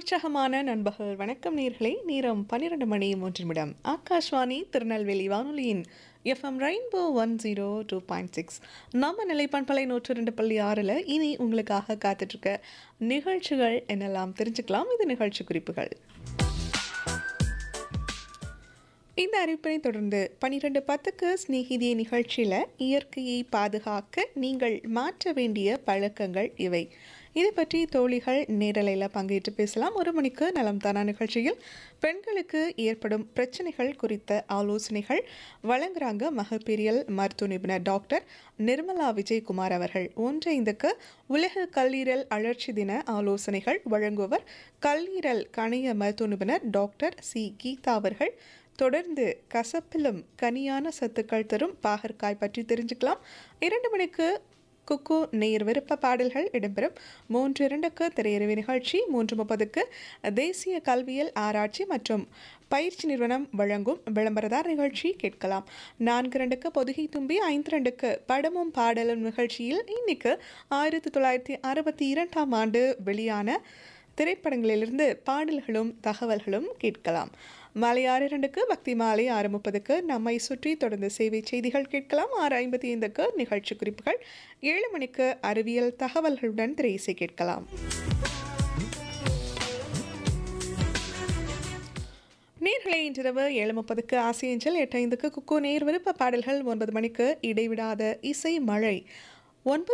உற்சாகமான நண்பர்கள் வணக்கம் நேர்களே நேரம் பன்னிரண்டு மணி மூன்று நிமிடம் ஆகாஷ்வாணி திருநெல்வேலி வானொலியின் FM rainbow one zero two point six நம்ம நிலைப்பண்பலை நூற்று ரெண்டு புள்ளி ஆறில் இனி உங்களுக்காக காத்துட்ருக்க நிகழ்ச்சிகள் என்னெல்லாம் தெரிஞ்சுக்கலாம் இது நிகழ்ச்சி குறிப்புகள் இந்த அறிவிப்பினை தொடர்ந்து பனிரெண்டு பத்துக்கு ஸ்நேகிதிய நிகழ்ச்சியில் இயற்கையை பாதுகாக்க நீங்கள் மாற்ற வேண்டிய பழக்கங்கள் இவை இதை பற்றி தோழிகள் நேரலையில் பங்கேற்று பேசலாம் ஒரு மணிக்கு நலம் தானா நிகழ்ச்சியில் பெண்களுக்கு ஏற்படும் பிரச்சனைகள் குறித்த ஆலோசனைகள் வழங்குறாங்க மகப்பேரியல் மருத்துவ நிபுணர் டாக்டர் நிர்மலா விஜயகுமார் அவர்கள் ஒன்று ஐந்துக்கு உலக கல்லீரல் அழற்சி தின ஆலோசனைகள் வழங்குவர் கல்லீரல் கணைய மருத்துவ நிபுணர் டாக்டர் சி கீதா அவர்கள் தொடர்ந்து கசப்பிலும் கனியான சத்துக்கள் தரும் பாகற்காய் பற்றி தெரிஞ்சுக்கலாம் இரண்டு மணிக்கு குக்கு நேர் விருப்ப பாடல்கள் இடம்பெறும் மூன்று இரண்டுக்கு திரையரவு நிகழ்ச்சி மூன்று முப்பதுக்கு தேசிய கல்வியல் ஆராய்ச்சி மற்றும் பயிற்சி நிறுவனம் வழங்கும் விளம்பரதார் நிகழ்ச்சி கேட்கலாம் நான்கு ரெண்டுக்கு பொதுகை தும்பி ஐந்து ரெண்டுக்கு படமும் பாடலும் நிகழ்ச்சியில் இன்னைக்கு ஆயிரத்தி தொள்ளாயிரத்தி அறுபத்தி இரண்டாம் ஆண்டு வெளியான திரைப்படங்களிலிருந்து பாடல்களும் தகவல்களும் கேட்கலாம் மாலை ஆறு இரண்டுக்கு பக்தி மாலை ஆறு முப்பதுக்கு நம்மை சுற்றி தொடர்ந்து சேவை செய்திகள் கேட்கலாம் ஆறு ஐம்பத்தி ஐந்துக்கு நிகழ்ச்சி குறிப்புகள் ஏழு மணிக்கு அறிவியல் தகவல்களுடன் திரையிசை கேட்கலாம் நேர்களை இன்றிரவு ஏழு முப்பதுக்கு ஆசியஞ்சல் எட்டு ஐந்துக்கு குக்கோ நேர் விருப்ப பாடல்கள் ஒன்பது மணிக்கு இடைவிடாத இசை மழை ஒன்பது